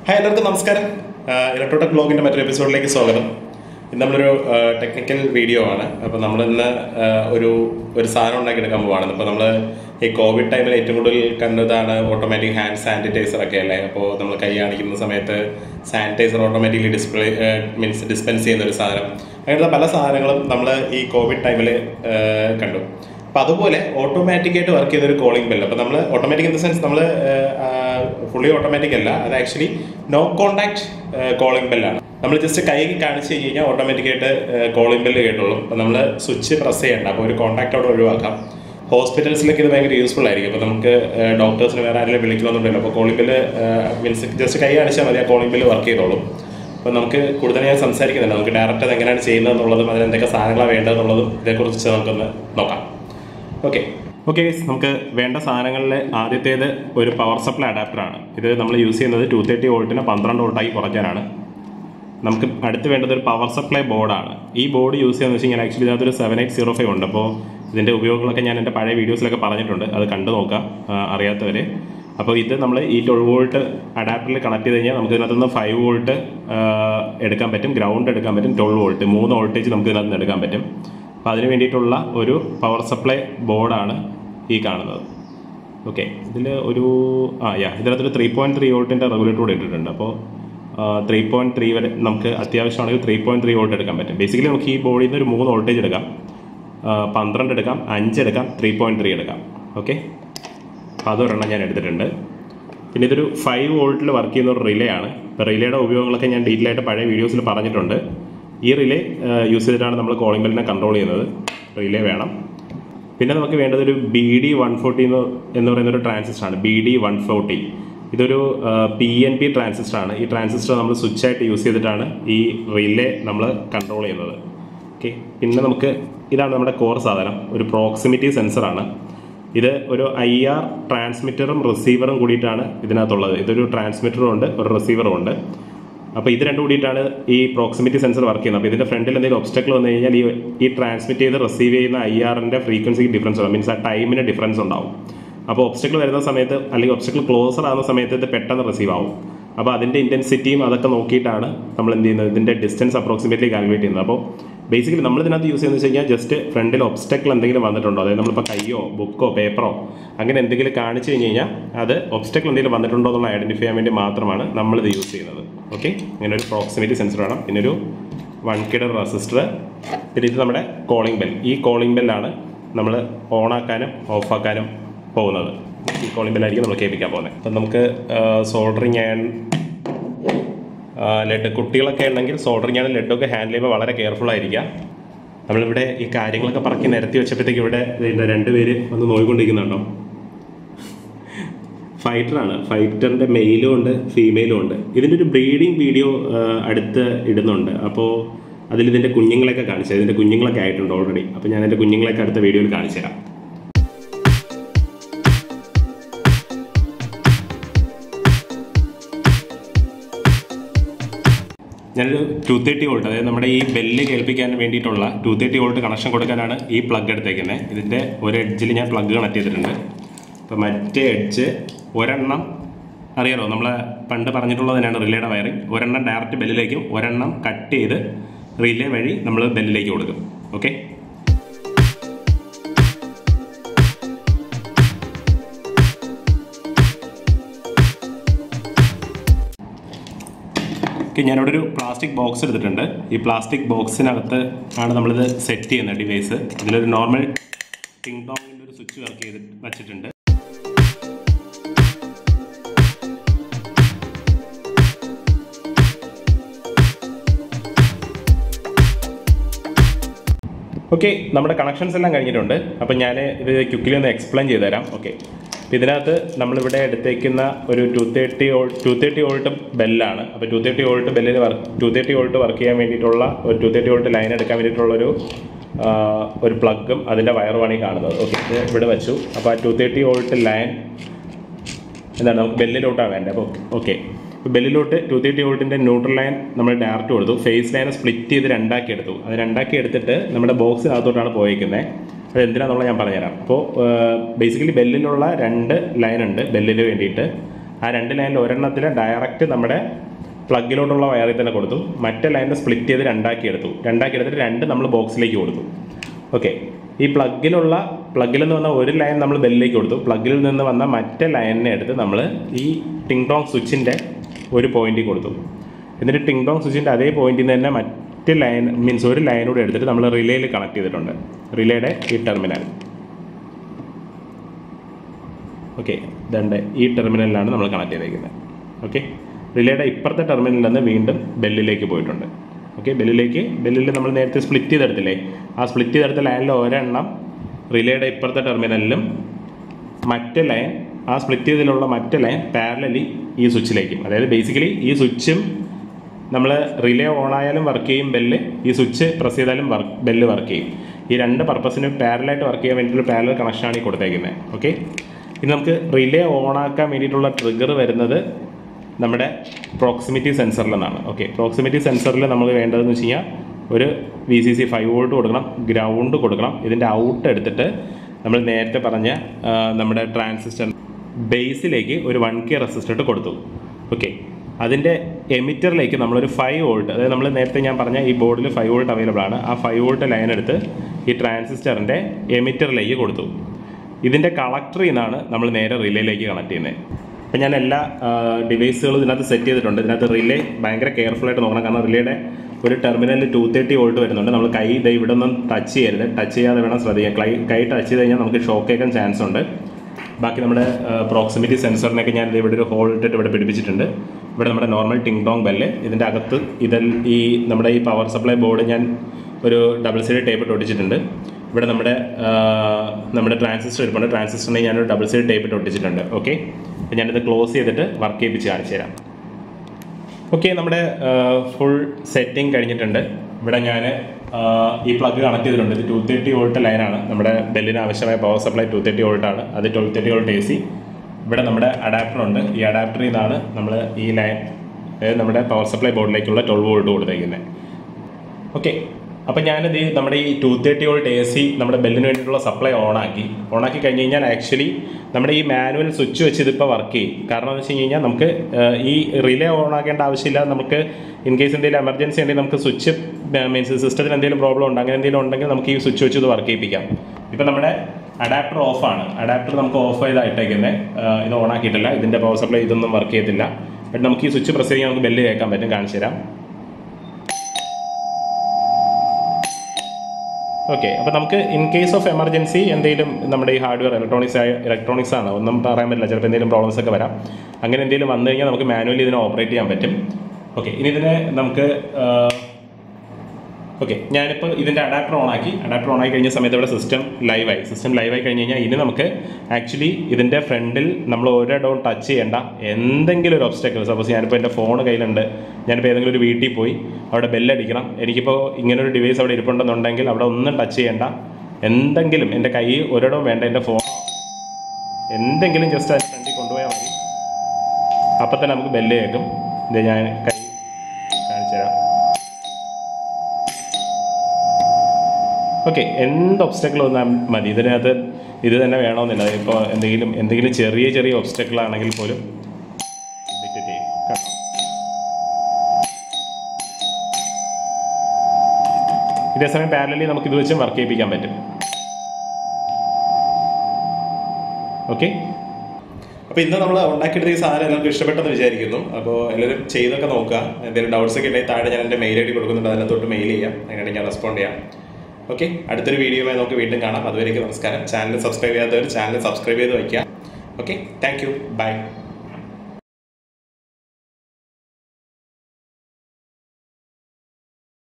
hi എല്ലാവർക്കും നമസ്കാരം Electrotech ബ്ലോഗിന്റെ മറ്റൊരു എപ്പിസോഡിലേക്ക് സ്വാഗതം ഇന്ന് നമ്മളൊരു ടെക്നിക്കൽ വീഡിയോ ആണ് അപ്പോൾ നമ്മൾ ഇന്ന് ആ, ഒരു ഒരു സാധനം ഉണ്ടാക്കിയെടുക്കാൻ പോവാണ് അപ്പോൾ നമ്മൾ ഈ കോവിഡ് ടൈമിൽ ഏറ്റവും കൂടുതൽ കണ്ടതാണ് ഓട്ടോമാറ്റിക് ഹാൻഡ് സാനിറ്റൈസർ ഒക്കെ അല്ലേ അപ്പോൾ നമ്മൾ കൈ കാണിക്കുന്ന സമയത്ത് sanitiser automatically display means dispense ചെയ്യുന്ന ഒരു സാധനം അങ്ങനത്തെ പല സാധനങ്ങളും നമ്മൾ ഈ കോവിഡ് ടൈമിൽ കണ്ടു അപ്പൊ അതുപോലെ ഓട്ടോമാറ്റിക് ആയിട്ട് വർക്ക് ചെയ്യുന്ന ഒരു കോളിംഗ് ബെൽ അപ്പൊ നമ്മൾ ഓട്ടോമാറ്റിക് ഇൻ ദ സെൻസ് നമ്മൾ ഫുള്ളി ഓട്ടോമാറ്റിക് അല്ല അത് ആക്ച്വലി നോ കോണ്ടാക്ട് കോളിംഗ് ബെല്ലാണ് നമ്മൾ ജസ്റ്റ് കൈ കാണിച്ചു കഴിഞ്ഞ് കഴിഞ്ഞാൽ ഓട്ടോമാറ്റിക് ആയിട്ട് കോളിംഗ് ബെല്ല് കേട്ടുള്ളൂ അപ്പൊ നമ്മൾ സ്വിച്ച് പ്രസ് ചെയ്യണ്ട അപ്പോൾ ഒരു കോണ്ടാക്ട് അവിടെ ഒഴിവാക്കാം ഹോസ്പിറ്റൽസിലൊക്കെ ഇത് ഭയങ്കര യൂസ്ഫുൾ ആയിരിക്കും അപ്പോൾ നമുക്ക് ഡോക്ടേഴ്സിന് വേറെ ആരെങ്കിലും വിളിക്കണമെന്നുണ്ടല്ലോ അപ്പോൾ കോളിംഗ് ബെല്ല് മീൻസ് ജസ്റ്റ് കൈ കാണിച്ചാൽ മതി ആ കോളിംഗ് ബെല്ല് വർക്ക് ചെയ്തോളും അപ്പോൾ നമുക്ക് കൂടുതൽ ഞാൻ സംസാരിക്കുന്നുണ്ട് നമുക്ക് ഡയറക്റ്റ് അത് എങ്ങനെയാണ് ചെയ്യുന്നത് എന്നുള്ളതും അതിന് എന്തൊക്കെ സാധനങ്ങളാണ് വേണ്ടതെന്നുള്ളതും ഇതേക്കുറിച്ച് നമുക്കൊന്ന് നോക്കാം ഓക്കെ ഓക്കെ നമുക്ക് വേണ്ട സാധനങ്ങളിൽ ആദ്യത്തേത് ഒരു പവർ സപ്ലൈ അഡാപ്റ്ററാണ് ഇത് നമ്മൾ യൂസ് ചെയ്യുന്നത് ടു തേർട്ടി വോൾട്ടിനെ പന്ത്രണ്ട് വോൾട്ടായി കുറയ്ക്കാനാണ് നമുക്ക് അടുത്ത് വേണ്ടത് ഒരു പവർ സപ്ലൈ ബോർഡാണ് ഈ ബോർഡ് യൂസ് ചെയ്യുന്നത് വെച്ച് കഴിഞ്ഞാൽ ആക്ച്വലി ഇതിനകത്തൊരു സെവൻ എയ്റ്റ് സീറോ ഫൈവ് ഉണ്ട് അപ്പോൾ ഇതിൻ്റെ ഉപയോഗങ്ങളൊക്കെ ഞാൻ എൻ്റെ പഴയ വീഡിയോസിലൊക്കെ പറഞ്ഞിട്ടുണ്ട് അത് കണ്ടു നോക്കാം ആ, അറിയാത്തവർ അപ്പോൾ ഇത് നമ്മൾ ഈ ട്വൽവ് വോൾട്ട് അഡാപ്റ്ററിൽ കണക്ട് ചെയ്ത് കഴിഞ്ഞാൽ നമുക്ക് ഇതിനകത്ത് നിന്ന് ഫൈവ് വോൾട്ട് എടുക്കാൻ പറ്റും ഗ്രൗണ്ട് എടുക്കാൻ പറ്റും ട്വൽവ് വോൾട്ട് മൂന്ന് വോൾട്ടേജ് നമുക്ക് ഇതിനകത്ത് നിന്ന് എടുക്കാൻ പറ്റും അപ്പോൾ അതിന് വേണ്ടിയിട്ടുള്ള ഒരു പവർ സപ്ലൈ ബോർഡാണ് ഈ കാണുന്നത് ഓക്കെ ഇതിൽ ഒരു ആ യാ ഇതിനകത്തൊരു ത്രീ പോയിൻറ്റ് ത്രീ വോൾട്ടിൻ്റെ റെഗുലേറ്റർ കൂടെ ഇട്ടിട്ടുണ്ട് അപ്പോൾ ത്രീ പോയിൻറ്റ് ത്രീ വരെ നമുക്ക് അത്യാവശ്യമാണെങ്കിൽ ത്രീ പോയിൻറ്റ് ത്രീ വോൾട്ട് എടുക്കാൻ പറ്റും ബേസിക്കലി നമുക്ക് ഈ ബോഡിയിൽ നിന്ന് ഒരു മൂന്ന് വോൾട്ടേജ് എടുക്കാം ആ, പന്ത്രണ്ട് എടുക്കാം അഞ്ച് എടുക്കാം ത്രീ പോയിൻറ്റ് ത്രീ എടുക്കാം ഓക്കെ അപ്പോൾ അതൊരെണ്ണം ഞാൻ എടുത്തിട്ടുണ്ട് പിന്നെ ഇതൊരു ഫൈവ് വോൾട്ടിൽ വർക്ക് ചെയ്യുന്ന ഒരു റിലേ ആണ് ഇപ്പോൾ റിലേയുടെ ഉപയോഗങ്ങളൊക്കെ ഞാൻ ഡീറ്റെയിൽ ആയിട്ട് പഴയ വീഡിയോസിൽ പറഞ്ഞിട്ടുണ്ട് ഈ റിലേ യൂസ് ചെയ്തിട്ടാണ് നമ്മൾ കോളിംഗ് ബെല്ലിനെ കൺട്രോൾ ചെയ്യുന്നത് റിലേ വേണം പിന്നെ നമുക്ക് വേണ്ടത് ഒരു ബി ഡി വൺ ഫോർട്ടി എന്ന് എന്ന് പറയുന്ന ഒരു ട്രാൻസിസ്റ്റർ ആണ് ബി ഡി വൺ ഫോർട്ടി ഇതൊരു പി എൻ പി ട്രാൻസിസ്റ്റർ ആണ് ഈ ട്രാൻസിസ്റ്റർ നമ്മൾ സ്വിച്ച് ആയിട്ട് യൂസ് ചെയ്തിട്ടാണ് ഈ റിലേ നമ്മൾ കൺട്രോൾ ചെയ്യുന്നത് ഓക്കെ പിന്നെ നമുക്ക് ഇതാണ് നമ്മുടെ കോർ സാധനം ഒരു പ്രോക്സിമിറ്റി സെൻസറാണ് ഇത് ഒരു ഐ ആർ ട്രാൻസ്മിറ്ററും റിസീവറും കൂടിയിട്ടാണ് ഇതിനകത്തുള്ളത് ഇതൊരു ട്രാൻസ്മിറ്ററും ഉണ്ട് ഒരു റിസീവറും ഉണ്ട് അപ്പോൾ ഇത് രണ്ടും കൂടിയിട്ടാണ് ഈ പ്രോക്സിമിറ്റി സെൻസർ വർക്ക് ചെയ്യുന്നത് അപ്പോൾ ഇതിന്റെ ഫ്രണ്ടിൽ എന്തെങ്കിലും ഒബ്സ്റ്റക്കിൾ വന്നു കഴിഞ്ഞാൽ ഈ ഈ ട്രാൻസ്മിറ്റ് ചെയ്ത് റിസീവ് ചെയ്യുന്ന ഐ ആറിന്റെ ഫ്രീക്വൻസിക്ക് ഡിഫറൻസ് ഉണ്ടാവും മീൻസ് ആ ടൈമിന് ഡിഫറൻസ് ഉണ്ടാവും അപ്പോൾ ഒബ്സ്റ്റക്കിൾ വരുന്ന സമയത്ത് അല്ലെങ്കിൽ ഒബ്സ്റ്റക്കിൾ ക്ലോസർ ആകുന്ന സമയത്ത് ഇത് പെട്ടെന്ന് റിസീവ് ആവും അപ്പോൾ അതിന്റെ ഇന്റൻസിറ്റിയും അതൊക്കെ നോക്കിയിട്ടാണ് നമ്മൾ എന്ത് ചെയ്യുന്നത് ഇതിന്റെ ഡിസ്റ്റൻസ് അപ്രോക്സിമേറ്റ്ലി കാൽക്കുലേറ്റ് ചെയ്യുന്നത് അപ്പോൾ ബേസിക്കലി നമ്മൾ ഇതിനകത്ത് യൂസ് ചെയ്യുന്നത് വെച്ച് കഴിഞ്ഞാൽ ജസ്റ്റ് ഫ്രണ്ടിൽ ഒബ്സ്റ്റക്കിൾ എന്തെങ്കിലും വന്നിട്ടുണ്ടോ അതായത് നമ്മളിപ്പോൾ കയ്യോ ബുക്കോ പേപ്പറോ അങ്ങനെ എന്തെങ്കിലും കാണിച്ചു കഴിഞ്ഞ് കഴിഞ്ഞാൽ അത് ഒബ്സ്റ്റക്കിൾ എന്തെങ്കിലും വന്നിട്ടുണ്ടോ എന്നുള്ള ഐഡന്റിഫൈ ചെയ്യാൻ വേണ്ടി മാത്രമാണ് നമ്മളിത് യൂസ് ചെയ്യുന്നത് ഓക്കെ ഇങ്ങനെ ഒരു പ്രോക്സിമിറ്റി സെൻസർ വേണം പിന്നെ ഒരു വൺ കിഡർ റെസിസ്റ്റർ പിന്നെ ഇത് നമ്മുടെ കോളിംഗ് ബെൽ ഈ കോളിംഗ് ബെല്ലാണ് നമ്മൾ ഓണാക്കാനും ഓഫാക്കാനും പോകുന്നത് ഈ കോളിംഗ് ബെല്ലായിരിക്കും നമ്മൾ കേൾപ്പിക്കാൻ പോകുന്നത് അപ്പം നമുക്ക് സോൾഡറിങ് ആൻഡ് ലെഡ് കുട്ടികളൊക്കെ ഉണ്ടെങ്കിൽ സോൾഡറിങ് ആണ് ലെഡൊക്കെ ഹാൻഡിൽ ചെയ്യുമ്പോൾ വളരെ കെയർഫുൾ ആയിരിക്കുക നമ്മളിവിടെ ഈ കാര്യങ്ങളൊക്കെ പറക്കി നിരത്തി വെച്ചപ്പോഴത്തേക്ക് ഇവിടെ ഇതിൻ്റെ രണ്ടുപേര് വന്ന് നോക്കിക്കൊണ്ടിരിക്കുന്നുണ്ടോ ഫൈറ്ററാണ് ഫൈറ്ററിൻ്റെ മെയിലും ഉണ്ട് ഫീമെയിലും ഉണ്ട് ഇതിൻ്റെ ഒരു ബ്രീഡിങ് വീഡിയോ അടുത്ത് ഇടുന്നുണ്ട് അപ്പോൾ അതിൽ ഇതിൻ്റെ കുഞ്ഞുങ്ങളെയൊക്കെ കാണിച്ചു ഇതിൻ്റെ കുഞ്ഞുങ്ങളൊക്കെ ആയിട്ടുണ്ട് ഓൾറെഡി അപ്പോൾ ഞാൻ എൻ്റെ കുഞ്ഞുങ്ങളെയൊക്കെ അടുത്ത വീഡിയോയിൽ കാണിച്ചു തരാം ഞാനൊരു ടു തേർട്ടി വോൾട്ട് അതായത് നമ്മുടെ ഈ ബെല്ല് കേൾപ്പിക്കാൻ വേണ്ടിയിട്ടുള്ള ടു തേർട്ടി വോൾട്ട് കണക്ഷൻ കൊടുക്കാനാണ് ഈ പ്ലഗ് എടുത്തേക്കുന്നത് ഇതിൻ്റെ ഒരു എഡ്ജിൽ ഞാൻ പ്ലഗ് കണക്ട് ചെയ്തിട്ടുണ്ട് അപ്പോൾ മറ്റേ എഡ്ജ് ഒരെണ്ണം അറിയാലോ നമ്മൾ പണ്ട് പറഞ്ഞിട്ടുള്ളത് തന്നെയാണ് റിലേയുടെ വയറിംഗ് ഒരെണ്ണം ഡയറക്റ്റ് ബെല്ലിലേക്കും ഒരെണ്ണം കട്ട് ചെയ്ത് റിലേ വഴി നമ്മൾ ബെല്ലിലേക്ക് കൊടുക്കും ഓക്കെ ഓക്കെ ഞാനിവിടെ ഒരു പ്ലാസ്റ്റിക് ബോക്സ് എടുത്തിട്ടുണ്ട് ഈ പ്ലാസ്റ്റിക് ബോക്സിനകത്ത് ആണ് നമ്മളിത് സെറ്റ് ചെയ്യുന്നത് ഡിവൈസ് ഇതിലൊരു നോർമൽ ടിങ് ടോങ്ങിൻ്റെ ഒരു സ്വിച്ച് വർക്ക് ചെയ്ത് വെച്ചിട്ടുണ്ട് ഓക്കെ നമ്മുടെ കണക്ഷൻസ് എല്ലാം കഴിഞ്ഞിട്ടുണ്ട് അപ്പം ഞാൻ ഇത് ക്വിക്കിലി ഒന്ന് എക്സ്പ്ലെയിൻ ചെയ്തു തരാം ഓക്കെ ഇതിനകത്ത് നമ്മളിവിടെ എടുത്തേക്കുന്ന ഒരു two thirty volt two thirty volt ബെല്ലാണ് അപ്പോൾ ടു തേർട്ടി വോൾട്ട് ബെല്ലിന് work two thirty volt work ചെയ്യാൻ വേണ്ടിയിട്ടുള്ള ഒരു ടു തേർട്ടി വോൾട്ട് ലൈൻ എടുക്കാൻ വേണ്ടിയിട്ടുള്ളൊരു ആ, ഒരു പ്ലഗും അതിൻ്റെ വയറുമാണ് ഈ കാണുന്നത് ഓക്കെ ഇത് ഇവിടെ വെച്ചു അപ്പോൾ ആ ടു തേർട്ടി വോൾട്ട് ലൈൻ എന്താണ് നമുക്ക് ബെല്ലിലോട്ടാണ് വേണ്ടത് അപ്പോൾ ഓക്കെ ഇപ്പോൾ ബെല്ലിലോട്ട് ടു തേർട്ടി വോൾട്ടിൻ്റെ ന്യൂട്രൽ ലൈൻ നമ്മൾ ഡയറക്റ്റ് കൊടുത്തു ഫേസ് ലൈൻ സ്പ്ലിറ്റ് ചെയ്ത് രണ്ടാക്കി എടുത്തു അത് രണ്ടാക്കി എടുത്തിട്ട് നമ്മുടെ ബോക്സിനകത്തോട്ടാണ് പോയേക്കുന്നത് അത് എന്തിനാണെന്നുള്ള ഞാൻ പറഞ്ഞുതരാം അപ്പോൾ ബേസിക്കലി ബെല്ലിലുള്ള രണ്ട് ലൈൻ ഉണ്ട് ബെല്ലിന് വേണ്ടിയിട്ട് ആ രണ്ട് ലൈനിൽ ഒരെണ്ണത്തിൽ ഡയറക്റ്റ് നമ്മുടെ പ്ലഗിലോട്ടുള്ള വയറിൽ തന്നെ കൊടുത്തു മറ്റേ ലൈനിനെ സ്പ്ലിറ്റ് ചെയ്ത് രണ്ടാക്കി എടുത്തു രണ്ടാക്കി എടുത്തിട്ട് രണ്ട് നമ്മൾ ബോക്സിലേക്ക് കൊടുത്തു ഓക്കെ ഈ പ്ലഗിലുള്ള പ്ലഗിൽ നിന്ന് വന്ന ഒരു ലൈൻ നമ്മൾ ബെല്ലിലേക്ക് കൊടുത്തു പ്ലഗിൽ നിന്ന് വന്ന മറ്റേ ലൈനിനെ എടുത്ത് നമ്മൾ ഈ ടിങ് ടോങ് സ്വിച്ചിൻ്റെ ഒരു പോയിന്റിൽ കൊടുത്തു എന്നിട്ട് ടിങ് ടോങ് സ്വിച്ചിൻ്റെ അതേ പോയിന്റിൽ നിന്ന് തന്നെ മറ്റ് ലൈൻ മീൻസ് ഒരു ലൈനൂടെ എടുത്തിട്ട് നമ്മൾ റിലേയിൽ കണക്ട് ചെയ്തിട്ടുണ്ട് റിലേയുടെ ഈ ടെർമിനൽ ഓക്കെ ഇതുണ്ട് ഈ ടെർമിനലിലാണ് നമ്മൾ കണക്ട് ചെയ്തേക്കുന്നത് ഓക്കെ റിലേയുടെ ഇപ്പുറത്തെ ടെർമിനലിൽ നിന്ന് വീണ്ടും ബെല്ലിലേക്ക് പോയിട്ടുണ്ട് ഓക്കെ ബെല്ലിലേക്ക് ബെല്ലിൽ നമ്മൾ നേരത്തെ സ്പ്ലിറ്റ് ചെയ്തെടുത്തില്ലേ ആ സ്പ്ലിറ്റ് ചെയ്തെടുത്ത ലൈനിൽ ഒരെണ്ണം റിലേയുടെ ഇപ്പുറത്തെ ടെർമിനലിലും മറ്റ് ലൈൻ ആ സ്പ്ലിറ്റ് ചെയ്തതിലുള്ള മറ്റ് ലൈൻ പാരലലി ഈ സ്വിച്ചിലേക്കും അതായത് ബേസിക്കലി ഈ സ്വിച്ചും നമ്മൾ റിലേ ഓൺ ആയാലും വർക്ക് ചെയ്യും ബെല്ല് ഈ സ്വിച്ച് പ്രസ് ചെയ്താലും വർക്ക് ബെല്ല് വർക്ക് ചെയ്യും ഈ രണ്ട് പർപ്പസിന് പാരലായിട്ട് വർക്ക് ചെയ്യാൻ വേണ്ടിയിട്ടുള്ള പാരലൽ കണക്ഷനാണ് ഈ കൊടുത്തേക്കുന്നത് ഓക്കെ ഇനി നമുക്ക് റിലേ ഓൺ ആക്കാൻ വേണ്ടിയിട്ടുള്ള ട്രിഗർ വരുന്നത് നമ്മുടെ പ്രോക്സിമിറ്റി സെൻസറിൽ നിന്നാണ് ഓക്കെ പ്രോക്സിമിറ്റി സെൻസറിൽ നമ്മൾ വേണ്ടതെന്ന് വെച്ച് കഴിഞ്ഞാൽ ഒരു V C C five volt കൊടുക്കണം ഗ്രൗണ്ട് കൊടുക്കണം ഇതിൻ്റെ ഔട്ട് എടുത്തിട്ട് നമ്മൾ നേരത്തെ പറഞ്ഞ ആ, നമ്മുടെ ട്രാൻസിസ്റ്റർ ബേസിലേക്ക് ഒരു വൺ കെ റെസിസ്റ്റർ കൊടുത്തു ഓക്കെ അതിൻ്റെ എമിറ്ററിലേക്ക് നമ്മളൊരു ഫൈവ് വോൾട്ട് അതായത് നമ്മൾ നേരത്തെ ഞാൻ പറഞ്ഞ ഈ ബോർഡിൽ ഫൈവ് വോൾട്ട് അവൈലബിൾ ആണ് ആ ഫൈവ് വോൾട്ട് ലൈൻ എടുത്ത് ഈ ട്രാൻസിസ്റ്ററിൻ്റെ എമിറ്ററിലേക്ക് കൊടുത്തു ഇതിൻ്റെ കളക്ടറിൽ നിന്നാണ് നമ്മൾ നേരെ റിലേയിലേക്ക് കണക്ട് ചെയ്യുന്നത് അപ്പം ഞാൻ എല്ലാ ഡിവൈസുകളും ഇതിനകത്ത് സെറ്റ് ചെയ്തിട്ടുണ്ട് ഇതിനകത്ത് റിലേ ഭയങ്കര കെയർഫുൾ ആയിട്ട് നോക്കണം കാരണം റിലേയുടെ ഒരു ടെർമിനലിൽ ടു തേർട്ടി വോൾട്ട് വരുന്നുണ്ട് നമ്മൾ കൈ ദേ ഇവിടെ ഒന്നും ടച്ച് ചെയ്യരുത് ടച്ച് ചെയ്യാതെ വേണം ശ്രദ്ധിക്കാൻ കൈ കൈ ടച്ച് ചെയ്ത് കഴിഞ്ഞാൽ നമുക്ക് ഷോക്ക് കേൾക്കാൻ ചാൻസ് ഉണ്ട് ബാക്കി നമ്മുടെ പ്രോക്സിമിറ്റി സെൻസറിനൊക്കെ ഞാൻ ദേ ഇവിടെ ഒരു ഹോൾ ഇട്ടിട്ട് ഇവിടെ പിടിപ്പിച്ചിട്ടുണ്ട് ഇവിടെ നമ്മുടെ നോർമൽ ടിങ് ടോങ് ബെല്ല് ഇതിൻ്റെ അകത്ത് ഇതിൽ ഈ നമ്മുടെ ഈ പവർ സപ്ലൈ ബോർഡ് ഞാൻ ഒരു ഡബിൾ സൈഡ് ടേപ്പ് ഇട്ട് ഒട്ടിച്ചിട്ടുണ്ട് ഇവിടെ നമ്മുടെ ആ, നമ്മുടെ ട്രാൻസിസ്റ്റർ ഇരിപ്പുണ്ട് ട്രാൻസിസ്റ്ററിനെ ഞാനൊരു ഡബിൾ സൈഡ് ടേപ്പ് ഇട്ട് ഒട്ടിച്ചിട്ടുണ്ട് ഓക്കെ അപ്പോൾ ഞാനിത് ക്ലോസ് ചെയ്തിട്ട് വർക്ക് ചെയ്യിപ്പിച്ച് കാണിച്ചു തരാം ഓക്കെ നമ്മുടെ ഫുൾ സെറ്റിംഗ് കഴിഞ്ഞിട്ടുണ്ട് ഇവിടെ ഞാൻ ഈ പ്ലഗ് കണക്ട് ചെയ്തിട്ടുണ്ട് ഇത് ടു തേർട്ടി വോൾട്ട് ലൈനാണ് നമ്മുടെ ബെല്ലിന് ആവശ്യമായ power supply two thirty volt ആണ് അത് twelve thirty volt A C ഇവിടെ നമ്മുടെ അഡാപ്റ്റർ ഉണ്ട് ഈ അഡാപ്റ്ററിൽ നിന്നാണ് നമ്മൾ ഈ ലൈൻ അതായത് നമ്മുടെ പവർ സപ്ലൈ ബോർഡിലേക്കുള്ള ട്വൽവ് വോൾട്ട് കൊടുത്തേക്കുന്നത് ഓക്കെ അപ്പം ഞാനിത് ഈ നമ്മുടെ ഈ two thirty volt A C നമ്മുടെ ബെല്ലിന് വേണ്ടിയിട്ടുള്ള സപ്ലൈ ഓണാക്കി ഓണാക്കി കഴിഞ്ഞ് കഴിഞ്ഞാൽ ആക്ച്വലി നമ്മുടെ ഈ മാനുവൽ സ്വിച്ച് വെച്ച് ഇതിപ്പോൾ വർക്ക് ചെയ്യും കാരണം എന്ന് വെച്ച് കഴിഞ്ഞാൽ നമുക്ക് ഏഹ്, ഈ റിലേ ഓൺ ആക്കേണ്ട ആവശ്യമില്ല നമുക്ക് ഇൻ കേസ് എന്തെങ്കിലും എമർജൻസി ഉണ്ടെങ്കിൽ നമുക്ക് സ്വിച്ച് മീൻസ് സിസ്റ്റത്തിൽ എന്തെങ്കിലും പ്രോബ്ലം ഉണ്ട് അങ്ങനെ എന്തെങ്കിലും ഉണ്ടെങ്കിൽ നമുക്ക് ഈ സ്വിച്ച് വെച്ച് ഇത് വർക്ക് ചെയ്യിപ്പിക്കാം ഇപ്പം നമ്മുടെ അഡാപ്റ്റർ ഓഫാണ് അഡാപ്റ്റർ നമുക്ക് ഓഫ് ചെയ്തായിട്ടേക്കുന്നത് ഇത് ഓൺ ആക്കിയിട്ടില്ല ഇതിൻ്റെ പവർ സപ്ലൈ ഇതൊന്നും വർക്ക് ചെയ്യത്തില്ല ബട്ട് നമുക്ക് ഈ സ്വിച്ച് പ്രസ് ചെയ്യാൻ നമുക്ക് ബെല്ല് കേൾക്കാൻ പറ്റും കാണിച്ചു തരാം ഓക്കെ അപ്പോൾ നമുക്ക് ഇൻ കേസ് ഓഫ് എമർജൻസി എന്തെങ്കിലും നമ്മുടെ ഈ ഹാർഡ്വെയർ ഇലക്ട്രോണിക്സ് ആയ ഇലക്ട്രോണിക്സ് ആണ് ഒന്നും പറയാൻ പറ്റില്ല ചിലപ്പോൾ എന്തെങ്കിലും പ്രോബ്ലംസ് ഒക്കെ വരാം അങ്ങനെ എന്തെങ്കിലും വന്നു കഴിഞ്ഞാൽ നമുക്ക് മാനുവലി ഇതിനെ ഓപ്പറേറ്റ് ചെയ്യാൻ പറ്റും ഓക്കെ ഇനി ഇതിനെ നമുക്ക് ഓക്കെ ഞാനിപ്പോൾ ഇതിൻ്റെ അഡാപ്റ്റർ ഓൺ ആക്കി അഡാപ്റ്റർ ഓൺ ആയി കഴിഞ്ഞ സമയത്ത് ഇവിടെ സിസ്റ്റം ലൈവായി സിസ്റ്റം ലൈവായി കഴിഞ്ഞ് കഴിഞ്ഞാൽ ഇനി നമുക്ക് ആക്ച്വലി ഇതിൻ്റെ ഫ്രണ്ടിൽ നമ്മൾ ഒരിടവും ടച്ച് ചെയ്യേണ്ട എന്തെങ്കിലും ഒരു ഒബ്സ്റ്റക്കിൾ സപ്പോസ് ഞാനിപ്പോൾ എൻ്റെ ഫോൺ കയ്യിലുണ്ട് ഞാനിപ്പോൾ ഏതെങ്കിലും ഒരു വീട്ടിൽ പോയി അവിടെ ബെല്ലടിക്കണം എനിക്കിപ്പോൾ ഇങ്ങനെ ഒരു ഡിവൈസ് അവിടെ ഇരിപ്പുണ്ടെന്നുണ്ടെങ്കിൽ അവിടെ ഒന്നും ടച്ച് ചെയ്യേണ്ട എന്തെങ്കിലും എൻ്റെ കൈ ഒരിടവും വേണ്ട എൻ്റെ ഫോൺ എന്തെങ്കിലും ജസ്റ്റ് അതിന് ഫ്രണ്ടിൽ കൊണ്ടുപോയാൽ മതി അപ്പം തന്നെ നമുക്ക് ബെല്ല് കേൾക്കും ഇത് ഞാൻ കൈ കാണിച്ചു തരാം ഓക്കെ എന്ത് ഒബ്സ്റ്റക്കിൾ വന്നാൽ മതി ഇതിനകത്ത് ഇത് തന്നെ വേണമെന്നില്ല ഇപ്പോൾ എന്തെങ്കിലും എന്തെങ്കിലും ചെറിയ ചെറിയ ഒബ്സ്റ്റക്കിൾ ആണെങ്കിൽ പോലും ഡിറ്റക്ട് ചെയ്യും കേട്ടോ ഇതേസമയം പാരലി നമുക്ക് ഇത് വെച്ചും വർക്ക് ചെയ്യിപ്പിക്കാൻ പറ്റും ഓക്കെ അപ്പോൾ ഇന്ന് നമ്മൾ ഉണ്ടാക്കിയിട്ട് ഈ സാധനം എല്ലാവർക്കും ഇഷ്ടപ്പെട്ടെന്ന് വിചാരിക്കുന്നു അപ്പോൾ എല്ലാവരും ചെയ്തൊക്കെ നോക്കുക എന്തെങ്കിലും ഡൗട്ട്സ് ഒക്കെ ഉണ്ടെങ്കിൽ താഴെ ഞാൻ എൻ്റെ മെയിൽ ഐ ഡി കൊടുക്കുന്നുണ്ട് അതിനകത്തോട്ട് മെയിൽ ചെയ്യാം അങ്ങനെയാണെങ്കിൽ ഞാൻ റെസ്പോണ്ട് ചെയ്യാം ഓക്കെ അടുത്തൊരു വീഡിയോയുമായി നമുക്ക് വീണ്ടും കാണാം അതുവരേക്കും നമസ്കാരം ചാനൽ സബ്സ്ക്രൈബ് ചെയ്യാത്തവർ ചാനൽ സബ്സ്ക്രൈബ് ചെയ്ത് വയ്ക്കുക ഓക്കെ താങ്ക് യു ബൈ